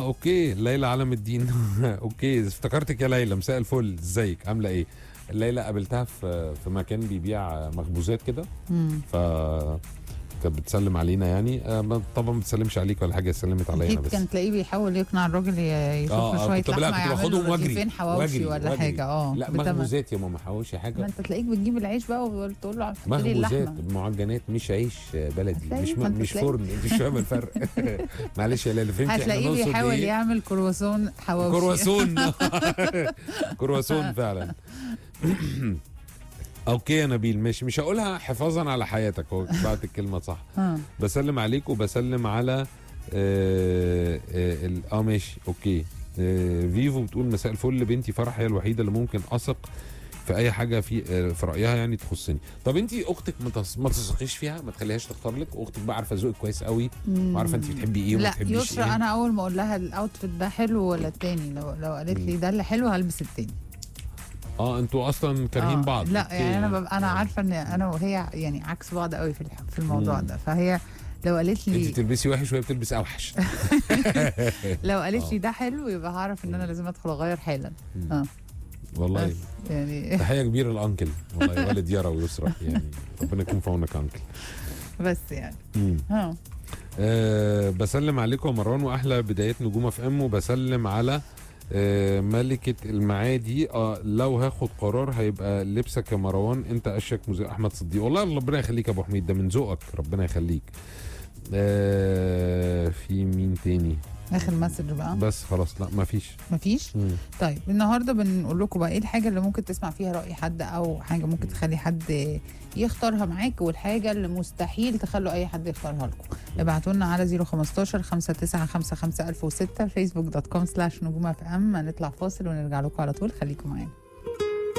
اه اوكي ليلى علم الدين اوكي افتكرتك يا ليلى مساء الفل ازيك عامله ايه ليلى قابلتها في في مكان بيبيع مخبوزات كده مم. ف كانت بتسلم علينا يعني آه، ما- طبعا ما بتسلمش عليك ولا حاجه سلمت عليا انا اكيد بس كان تلاقيه بيحاول يقنع الراجل ي- يشوف آه، له آه، شويه كنت- لا، لحمه كنت يعمل باخدهم له واجري. رغيفين حواوشي واجري، ولا واجري. حاجه اه لا بتمن. مخبوزات يا ماما حواوشي حاجه ما انت تلاقيك بتجيب العيش بقى وتقول له اشتري مخبوزات اللحمه معجنات مش عيش بلدي هتلاقي- مش ما انت مش تلاقي. فرن انت مش فاهم الفرق معلش يا ليلى فهمتي احنا هتلاقيه نقصد بيحاول إيه؟ يعمل كرواسون حواوشي كرواسون كرواسون فعلا اوكي يا نبيل ماشي مش هقولها حفاظا على حياتك هو بعت الكلمه صح اه بسلم عليك وبسلم على اه, آه, ال- آه ماشي اوكي آه فيفو بتقول مساء الفل بنتي فرح هي الوحيده اللي ممكن اثق في اي حاجه في آه في رايها يعني تخصني طب انت اختك ما تص- ما تثقيش فيها ما تخليهاش تختار لك واختك بقى عارفه ذوقك كويس قوي وعارفه انت بتحبي ايه وما لا بتحبيش يسرا ايه انا اول ما اقول لها الاوتفيت ده حلو ولا التاني لو لو قالت لي ده اللي حلو هلبس التاني اه انتوا اصلا كارهين آه، بعض لا أوكي. يعني انا ببقى انا آه. عارفه ان انا وهي يعني عكس بعض قوي في الح- في الموضوع مم. ده فهي لو قالت انت لي بتلبسي وحش وهي بتلبس اوحش لو قالت آه. لي ده حلو يبقى هعرف ان انا لازم ادخل اغير حالا اه والله بس يعني تحيه كبيره للانكل والله والد يارا ويسرا يعني ربنا يكون في عونك يا انكل بس يعني مم. اه أه بسلم عليكم يا مروان واحلى بدايات نجوم اف ام وبسلم على أه ملكة المعادي أه لو هاخد قرار هيبقى لبسك يا مروان انت اشك مذيع احمد صديق والله ربنا يخليك يا ابو حميد ده من ذوقك ربنا يخليك أه في مين تاني اخر مسج بقى بس خلاص لا مفيش مفيش مم. طيب النهارده بنقول لكم بقى ايه الحاجه اللي ممكن تسمع فيها راي حد او حاجه ممكن تخلي حد يختارها معاك والحاجه اللي مستحيل تخلوا اي حد يختارها لكم ابعتوا لنا على 015 5955 1006 فيسبوك دوت كوم سلاش نجوم اف ام هنطلع فاصل ونرجع لكم على طول خليكم معانا